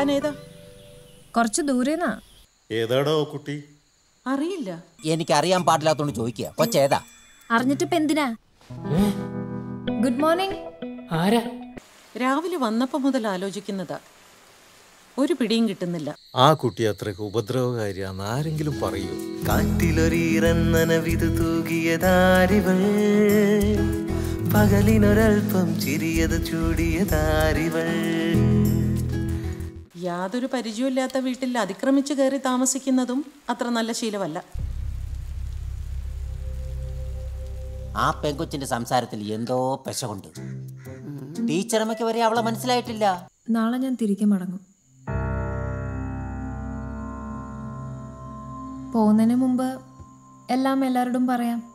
താൻ ഏതാ കുറച്ച് ദൂരേന്നാ ഏതാടോ കുട്ടി അറിയില്ല എനിക്ക് അറിയാൻ പാടില്ലാത്തോണ്ട് ചോദിക്കുക കൊച്ചേതാ അറിഞ്ഞിട്ടിപ്പ എന്തിനാ ഗുഡ് മോർണിംഗ് ആരാ രാവിലെ വന്നപ്പോ മുതൽ ആലോചിക്കുന്നതാ ഒരു പിടിയും കിട്ടുന്നില്ല ആ കുട്ടി അത്രയ്ക്ക് ഉപദ്രവകാരിയാന്ന് ആരെങ്കിലും പറയൂ കാറ്റിലൊരീറന്നനവിത് തൂകിയതാരിവൾ പകലിനൊരൽപ്പം ചിരിയത് ചൂടിയതാരിവൾ യാതൊരു പരിചയമില്ലാത്ത വീട്ടിൽ അതിക്രമിച്ചു കയറി താമസിക്കുന്നതും അത്ര നല്ല ശീലമല്ല ആ പെങ്കൊച്ചിന്റെ സംസാരത്തിൽ എന്തോ പെശകൊണ്ട് ടീച്ചറമ്മയ്ക്ക് വരെ അവളെ മനസ്സിലായിട്ടില്ല നാളെ ഞാൻ തിരികെ മടങ്ങും പോകുന്നതിന് മുമ്പ് എല്ലാം എല്ലാവരോടും പറയാം